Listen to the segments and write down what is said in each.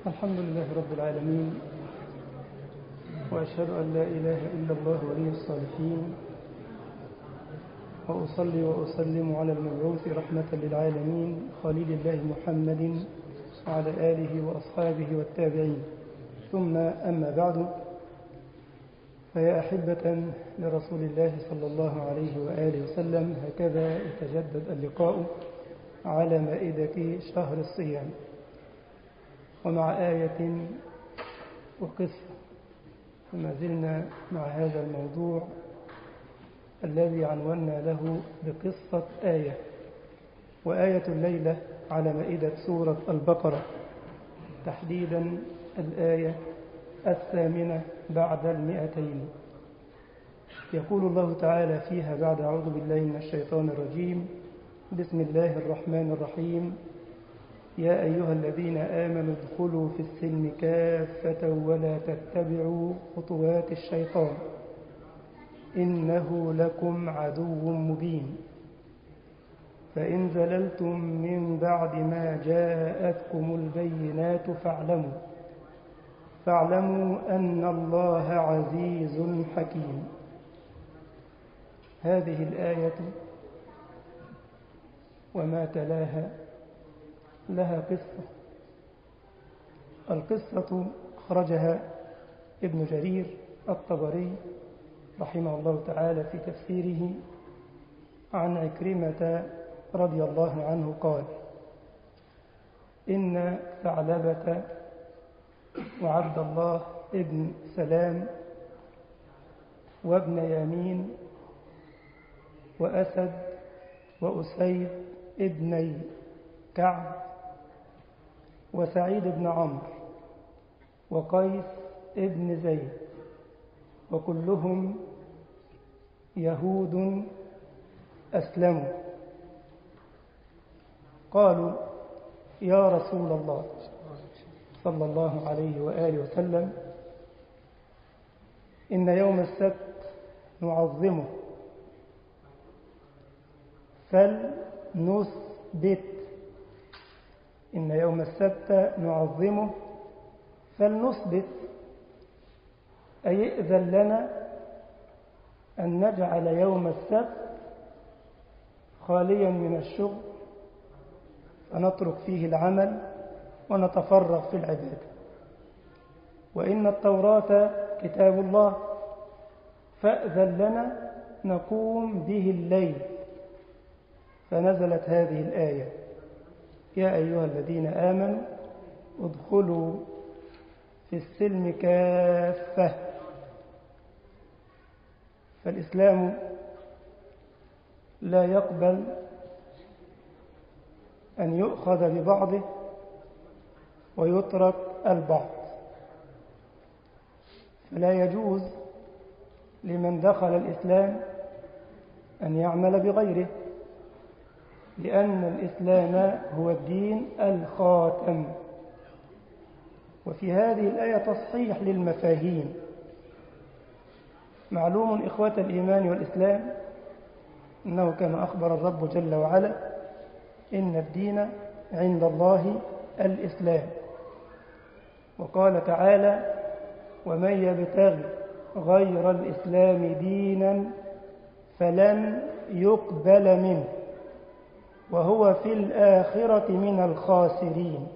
الحمد لله رب العالمين وأشهد أن لا إله إلا الله ولي الصالحين وأصلي وأسلم على المبعوث رحمة للعالمين خليل الله محمد وعلى آله وأصحابه والتابعين ثم أما بعد فيا أحبة لرسول الله صلى الله عليه وآله وسلم هكذا يتجدد اللقاء على مائدة شهر الصيام ومع آية وقصة وما زلنا مع هذا الموضوع الذي عنونا له بقصة آية وآية الليلة على مائدة سورة البقرة تحديدا الآية الثامنة بعد المئتين يقول الله تعالى فيها بعد أعوذ بالله من الشيطان الرجيم بسم الله الرحمن الرحيم يا أيها الذين آمنوا ادخلوا في السلم كافة ولا تتبعوا خطوات الشيطان إنه لكم عدو مبين فإن زللتم من بعد ما جاءتكم البينات فاعلموا فاعلموا أن الله عزيز حكيم هذه الآية وما تلاها لها قصة القصة أخرجها ابن جرير الطبري رحمه الله تعالى في تفسيره عن عكرمة رضي الله عنه قال إن ثعلبة وعبد الله ابن سلام وابن يمين وأسد وأسيد ابني كعب وسعيد بن عمرو وقيس ابن زيد وكلهم يهود أسلموا قالوا يا رسول الله صلى الله عليه وآله وسلم إن يوم السبت نعظمه فلنثبت إن يوم السبت نعظمه فلنثبت أي ائذن لنا أن نجعل يوم السبت خاليا من الشغل فنترك فيه العمل ونتفرغ في العبادة وإن التوراة كتاب الله فأذن لنا نقوم به الليل فنزلت هذه الآية يا أيها الذين آمنوا ادخلوا في السلم كافة فالإسلام لا يقبل أن يؤخذ ببعضه ويترك البعض فلا يجوز لمن دخل الإسلام أن يعمل بغيره لأن الإسلام هو الدين الخاتم وفي هذه الآية تصحيح للمفاهيم معلوم إخوة الإيمان والإسلام أنه كما أخبر الرب جل وعلا إن الدين عند الله الإسلام وقال تعالى ومن يبتغي غير الإسلام دينا فلن يقبل منه وهو في الآخرة من الخاسرين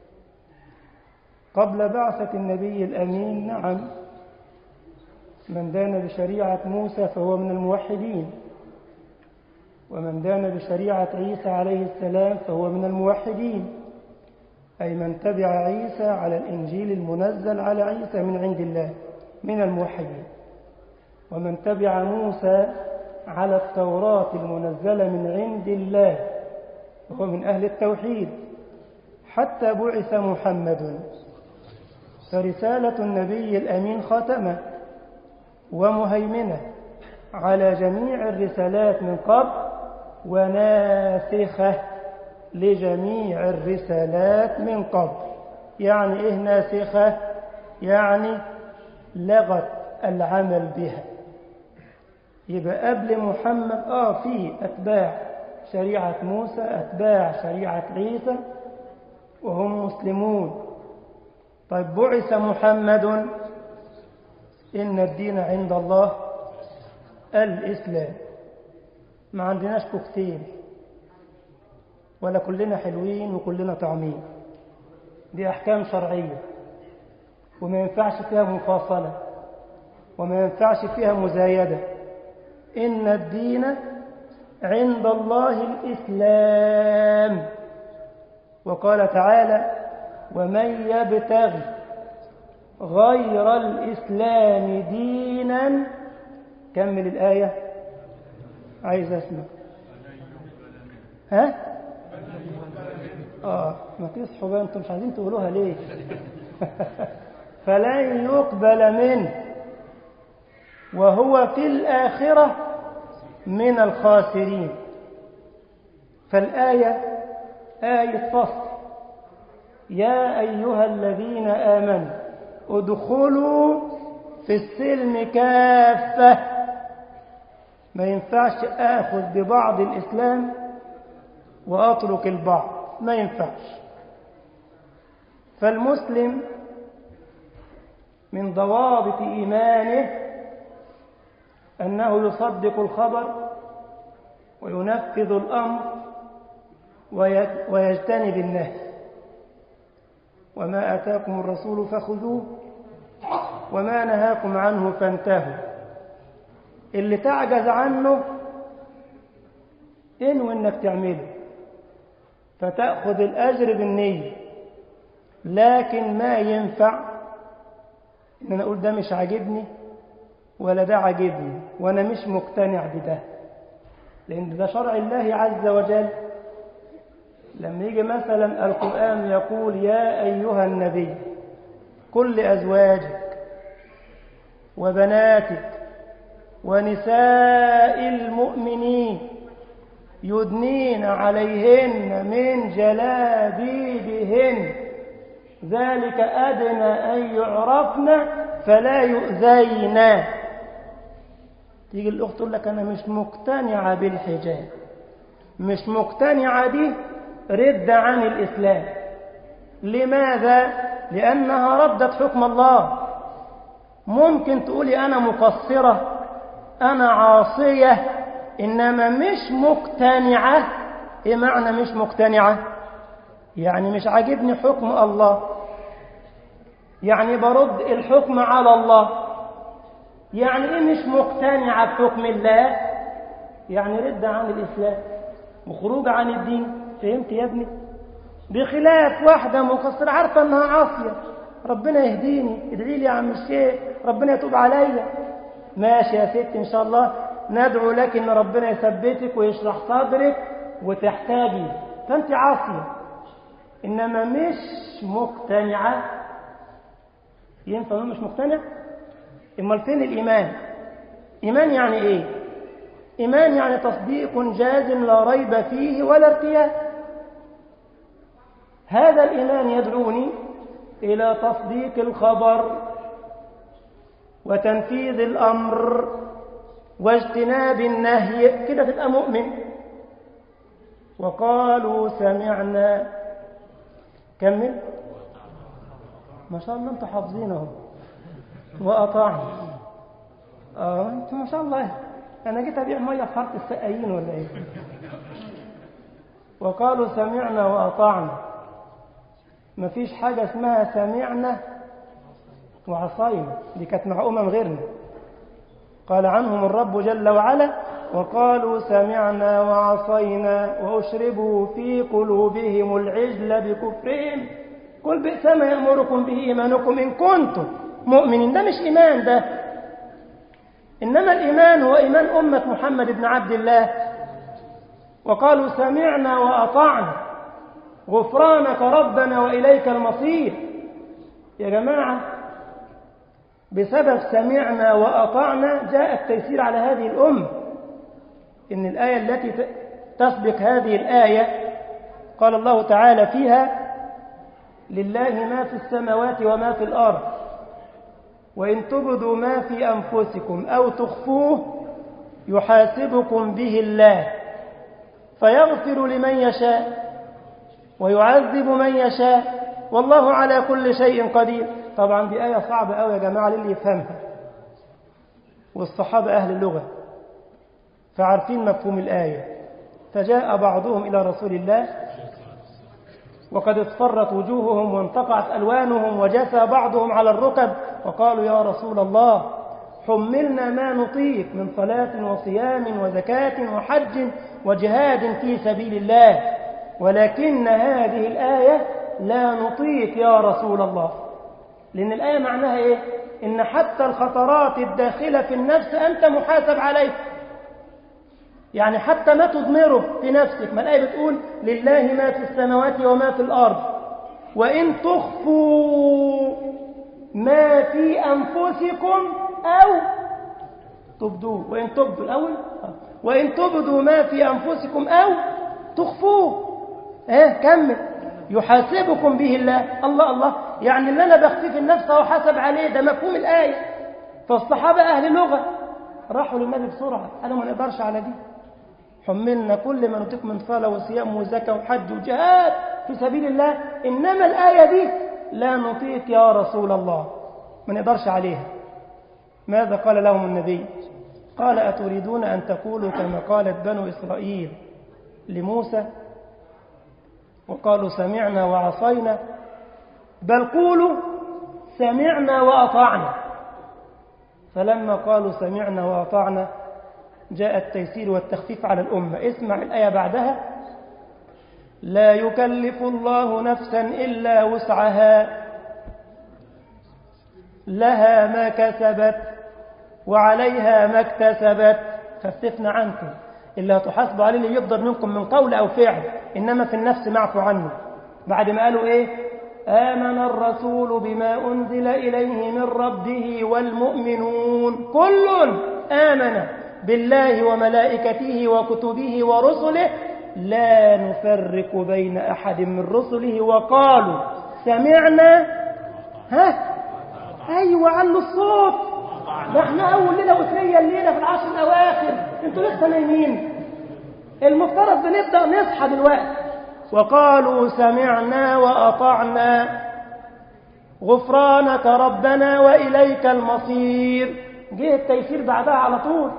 قبل بعثة النبي الأمين نعم من دان بشريعة موسى فهو من الموحدين ومن دان بشريعة عيسى عليه السلام فهو من الموحدين أي من تبع عيسى على الإنجيل المنزل على عيسى من عند الله من الموحدين ومن تبع موسى على التوراة المنزلة من عند الله وهو من أهل التوحيد حتى بعث محمد فرسالة النبي الأمين ختمة ومهيمنة على جميع الرسالات من قبل وناسخة لجميع الرسالات من قبل يعني إيه ناسخة يعني لغت العمل بها يبقى قبل محمد آه في أتباع شريعة موسى أتباع شريعة عيسى وهم مسلمون طيب بعث محمد إن الدين عند الله الإسلام ما عندناش كوكتيل ولا كلنا حلوين وكلنا طعمين دي أحكام شرعية وما ينفعش فيها مفاصلة وما ينفعش فيها مزايدة إن الدين عند الله الإسلام وقال تعالى ومن يبتغي غير الإسلام دينا كمل الآية عايز أسمع ها آه ما تصحوا بقى أنتم مش عايزين تقولوها ليه فلن يقبل منه وهو في الآخرة من الخاسرين فالآية آية فصل يا أيها الذين آمنوا ادخلوا في السلم كافة ما ينفعش آخذ ببعض الإسلام وأترك البعض ما ينفعش فالمسلم من ضوابط إيمانه أنه يصدق الخبر وينفذ الأمر ويجتنب النهي وما آتاكم الرسول فخذوه وما نهاكم عنه فانتهوا اللي تعجز عنه انوي انك تعمله فتأخذ الأجر بالنية لكن ما ينفع ان انا اقول ده مش عاجبني ولا ده عاجبني وانا مش مقتنع بده لان ده شرع الله عز وجل لما يجي مثلا القرآن يقول يا أيها النبي كل أزواجك وبناتك ونساء المؤمنين يدنين عليهن من جلابيبهن ذلك أدنى أن يعرفن فلا يؤذين تيجي الأخت تقول لك أنا مش مقتنعة بالحجاب مش مقتنعة دي رد عن الإسلام لماذا؟ لأنها ردت حكم الله ممكن تقولي أنا مقصرة أنا عاصية إنما مش مقتنعة إيه معنى مش مقتنعة؟ يعني مش عاجبني حكم الله يعني برد الحكم على الله يعني إيه مش مقتنعة بحكم الله؟ يعني رد عن الإسلام وخروج عن الدين فهمت يا ابني بخلاف واحدة مقصرة عارفة انها عاصية ربنا يهديني ادعي لي يا عم الشيخ ربنا يتوب عليا ماشي يا ست ان شاء الله ندعو لك ان ربنا يثبتك ويشرح صدرك وتحتاجي فانت عاصية انما مش مقتنعة ينفع مش مقتنع امال فين الايمان ايمان يعني ايه إيمان يعني تصديق جازم لا ريب فيه ولا ارتياب هذا الإيمان يدعوني إلى تصديق الخبر وتنفيذ الأمر واجتناب النهي كده تبقى مؤمن وقالوا سمعنا كمل ما شاء الله انتم حافظينه وأطعنا اه انتم ما شاء الله أنا جيت أبيع مية في حارة السقايين ولا إيه؟ وقالوا سمعنا وأطعنا مفيش حاجة اسمها سمعنا وعصينا دي كانت مع أمم غيرنا قال عنهم الرب جل وعلا وقالوا سمعنا وعصينا وأشربوا في قلوبهم العجل بكفرهم قل بئس ما يأمركم به إيمانكم إن كنتم مؤمنين ده مش إيمان ده إنما الإيمان هو إيمان أمة محمد بن عبد الله وقالوا سمعنا وأطعنا غفرانك ربنا وإليك المصير يا جماعة بسبب سمعنا وأطعنا جاء التيسير على هذه الأمة إن الآية التي تسبق هذه الآية قال الله تعالى فيها لله ما في السماوات وما في الأرض وإن تبدوا ما في أنفسكم أو تخفوه يحاسبكم به الله فيغفر لمن يشاء ويعذب من يشاء والله على كل شيء قدير طبعا دي آية صعبة أوي يا جماعة للي يفهمها والصحابة أهل اللغة فعارفين مفهوم الآية فجاء بعضهم إلى رسول الله وقد اصفرت وجوههم وانتقعت ألوانهم وجثى بعضهم على الركب وقالوا يا رسول الله حملنا ما نطيق من صلاة وصيام وزكاة وحج وجهاد في سبيل الله ولكن هذه الآية لا نطيق يا رسول الله لأن الآية معناها إيه؟ إن حتى الخطرات الداخلة في النفس أنت محاسب عليها يعني حتى ما تضمره في نفسك ما الآية بتقول لله ما في السماوات وما في الأرض وإن تخفوا ما في أنفسكم أو تبدوه وإن تبدوا الأول وإن تبدوا ما في أنفسكم أو تخفوه ها كمل يحاسبكم به الله الله الله يعني اللي أنا بخفيه في النفس هو حسب عليه ده مفهوم الآية فالصحابة أهل لغة راحوا للنبي بسرعة قالوا ما نقدرش على دي حملنا كل ما نطيق من صلاة وصيام وزكاة وحج وجهاد في سبيل الله إنما الآية دي لا نطيق يا رسول الله ما نقدرش عليها ماذا قال لهم النبي قال أتريدون أن تقولوا كما قالت بنو إسرائيل لموسى وقالوا سمعنا وعصينا بل قولوا سمعنا وأطعنا فلما قالوا سمعنا وأطعنا جاء التيسير والتخفيف على الأمة اسمع الآية بعدها لا يكلف الله نفسا إلا وسعها لها ما كسبت وعليها ما اكتسبت خففنا عنكم إلا تحاسبوا عليه اللي يقدر منكم من قول أو فعل إنما في النفس معفو عنه بعد ما قالوا إيه آمن الرسول بما أنزل إليه من ربه والمؤمنون كل آمن بالله وملائكته وكتبه ورسله لا نفرق بين أحد من رسله وقالوا سمعنا ها أيوة عنه الصوت ده احنا أول ليلة وترية الليلة في العشر الأواخر انتوا لسه نايمين المفترض بنبدأ نصحى دلوقتي وقالوا سمعنا وأطعنا غفرانك ربنا وإليك المصير جه التيسير بعدها على طول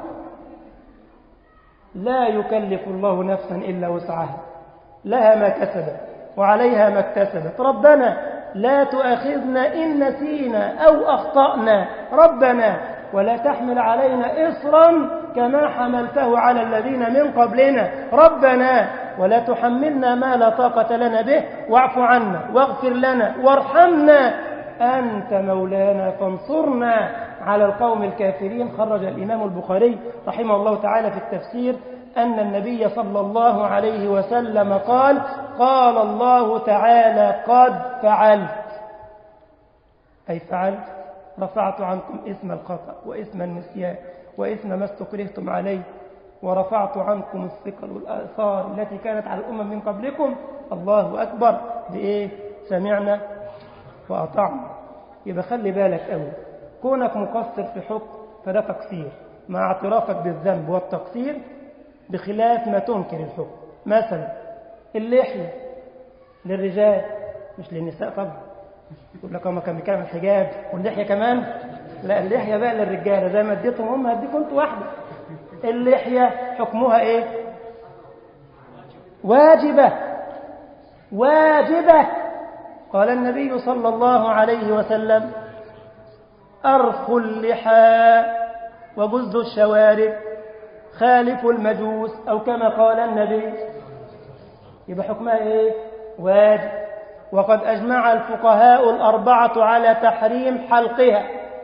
لا يكلف الله نفسا إلا وسعها لها ما كسبت وعليها ما اكتسبت ربنا لا تؤاخذنا إن نسينا أو أخطأنا ربنا ولا تحمل علينا إصرا كما حملته على الذين من قبلنا ربنا ولا تحملنا ما لا طاقة لنا به واعف عنا واغفر لنا وارحمنا أنت مولانا فانصرنا على القوم الكافرين خرج الإمام البخاري رحمه الله تعالى في التفسير أن النبي صلى الله عليه وسلم قال قال الله تعالى قد فعلت أي فعلت رفعت عنكم اسم الخطأ واسم النسيان واسم ما استكرهتم عليه ورفعت عنكم الثقل والآثار التي كانت على الأمم من قبلكم الله أكبر بإيه سمعنا وأطعنا يبقى خلي بالك أول كونك مقصر في حكم فده تقصير مع اعترافك بالذنب والتقصير بخلاف ما تنكر الحكم مثلا اللحية للرجال مش للنساء طبعا يقول لك هم كان بيتكلم الحجاب واللحية كمان لا اللحية بقى للرجالة زي ما اديتهم هم هديكم انتوا واحدة اللحية حكمها ايه واجبة واجبة قال النبي صلى الله عليه وسلم أرخ اللحى وبز الشوارب خالف المجوس أو كما قال النبي يبقى حكمها إيه؟ واجب وقد أجمع الفقهاء الأربعة على تحريم حلقها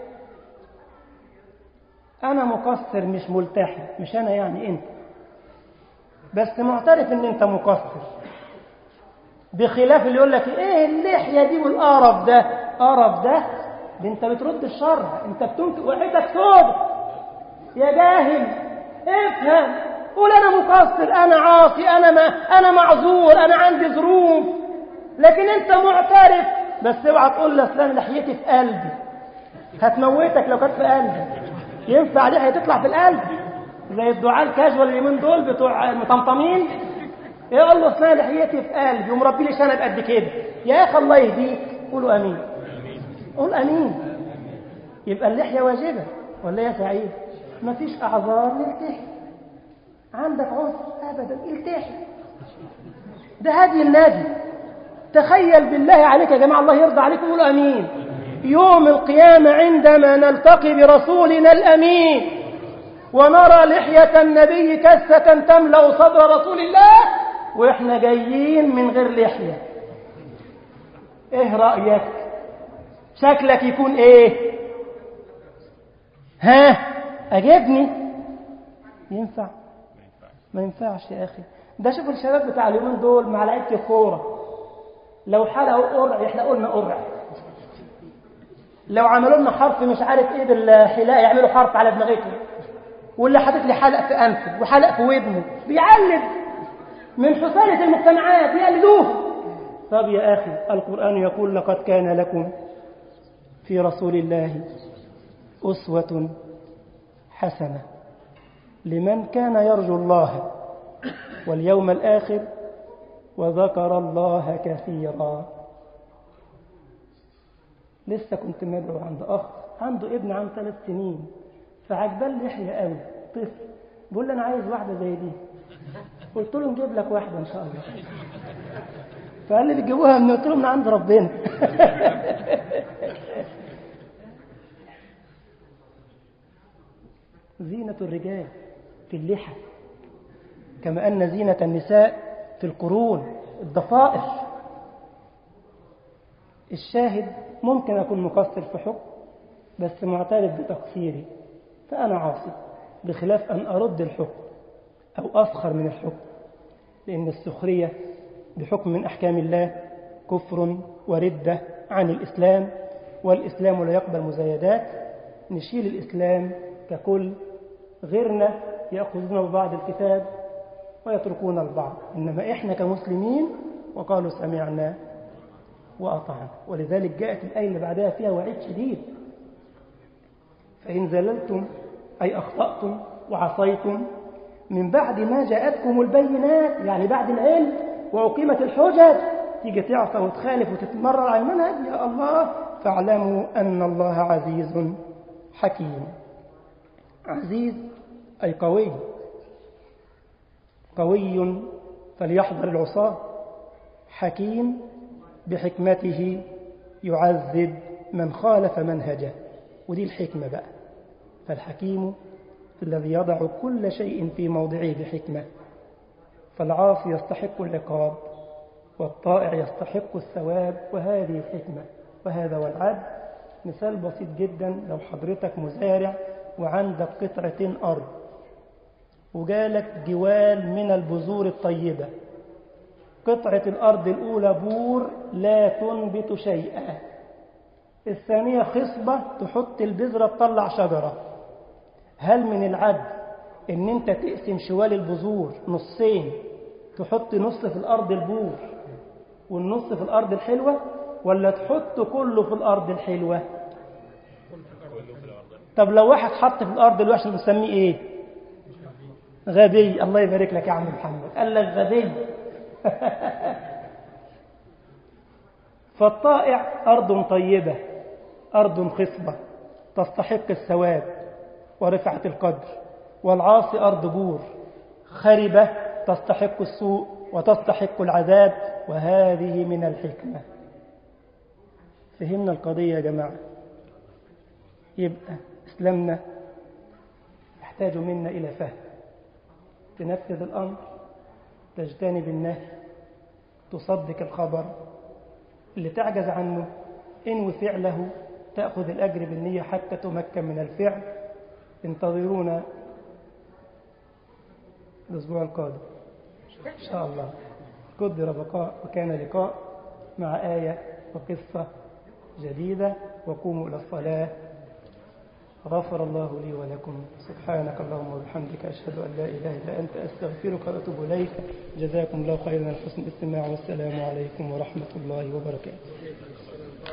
أنا مقصر مش ملتحي مش أنا يعني أنت بس معترف إن أنت مقصر بخلاف اللي يقول لك إيه اللحية دي والقرف ده قرف ده ده أنت بترد الشرع أنت بتنكر وحيتك سود يا جاهل افهم قول انا مقصر انا عاصي انا ما انا معذور انا عندي ظروف لكن انت معترف بس اوعى تقول لي اصل انا لحيتي في قلبي هتموتك لو كانت في قلبي ينفع لحيه تطلع في القلب زي الدعاء الكاجوال اليومين دول بتوع المطمطمين يقول له اصل انا لحيتي في قلبي ومربي لي شنب قد كده يا أخي الله يهديك قولوا أمين قول أمين يبقى اللحية واجبة ولا يا سعيد ما فيش أعذار نلتحي عندك عذر أبدا التحي ده هدي النبي تخيل بالله عليك يا جماعة الله يرضى عليكم قولوا أمين يوم القيامة عندما نلتقي برسولنا الأمين ونرى لحية النبي كسة تملأ صدر رسول الله وإحنا جايين من غير لحية إيه رأيك شكلك يكون إيه ها أجبني ينفع ما ينفعش يا أخي ده شوف الشباب بتاع اليومين دول مع لعيبة الكورة لو حلقوا قرع احنا قلنا قرع لو عملوا لنا حرف مش عارف ايه بالحلاقه يعملوا حرف على دماغتهم واللي حاطط لي حلق في انفه وحلق في ودنه بيقلد من حسالة المجتمعات بيقلدوه طب يا اخي القران يقول لقد كان لكم في رسول الله اسوه حسنه لمن كان يرجو الله واليوم الاخر وذكر الله كثيرا لسه كنت مدعو عند أخ عنده ابن عام ثلاث سنين فعجبان لحية قوي طفل بيقول لي أنا عايز واحدة زي دي قلت له نجيب لك واحدة إن شاء الله فقال لي بتجيبوها من قلت له من عند ربنا زينة الرجال في اللحى كما أن زينة النساء في القرون الضفائر الشاهد ممكن أكون مقصر في حكم بس معترف بتقصيري فأنا عاصي بخلاف أن أرد الحكم أو أسخر من الحكم لأن السخرية بحكم من أحكام الله كفر وردة عن الإسلام والإسلام لا يقبل مزايدات نشيل الإسلام ككل غيرنا يأخذون ببعض الكتاب ويتركون البعض إنما إحنا كمسلمين وقالوا سمعنا وأطعنا ولذلك جاءت الآية اللي بعدها فيها وعيد شديد فإن زللتم أي أخطأتم وعصيتم من بعد ما جاءتكم البينات يعني بعد العلم وأقيمت الحجج تيجي تعصى وتخالف وتتمرر على المنهج يا الله فاعلموا أن الله عزيز حكيم عزيز أي قوي قوي فليحذر العصاة حكيم بحكمته يعذب من خالف منهجه ودي الحكمة بقى فالحكيم الذي يضع كل شيء في موضعه بحكمة فالعاصي يستحق العقاب والطائع يستحق الثواب وهذه الحكمة وهذا هو العدل مثال بسيط جدا لو حضرتك مزارع وعندك قطعتين أرض وجالك جوال من البذور الطيبة قطعة الأرض الأولى بور لا تنبت شيئا الثانية خصبة تحط البذرة تطلع شجرة هل من العدل ان انت تقسم شوال البذور نصين تحط نص في الأرض البور والنص في الأرض الحلوة ولا تحط كله في الأرض الحلوة طب لو واحد حط في الأرض الوحش نسميه ايه غبي الله يبارك لك يا عم محمد قال لك غبي فالطائع أرض طيبة أرض خصبة تستحق الثواب ورفعة القدر والعاصي أرض بور خربة تستحق السوء وتستحق العذاب وهذه من الحكمة فهمنا القضية يا جماعة يبقى إسلامنا يحتاج منا إلى فهم تنفذ الأمر تجتنب النهي تصدق الخبر اللي تعجز عنه انوي فعله تأخذ الأجر بالنية حتى تمكن من الفعل انتظرونا الأسبوع القادم إن شاء الله قدر بقاء وكان لقاء مع آية وقصة جديدة وقوموا إلى الصلاة غفر الله لي ولكم سبحانك اللهم وبحمدك أشهد أن لا إله إلا أنت أستغفرك وأتوب إليك جزاكم الله خيرا حسن الاستماع والسلام عليكم ورحمة الله وبركاته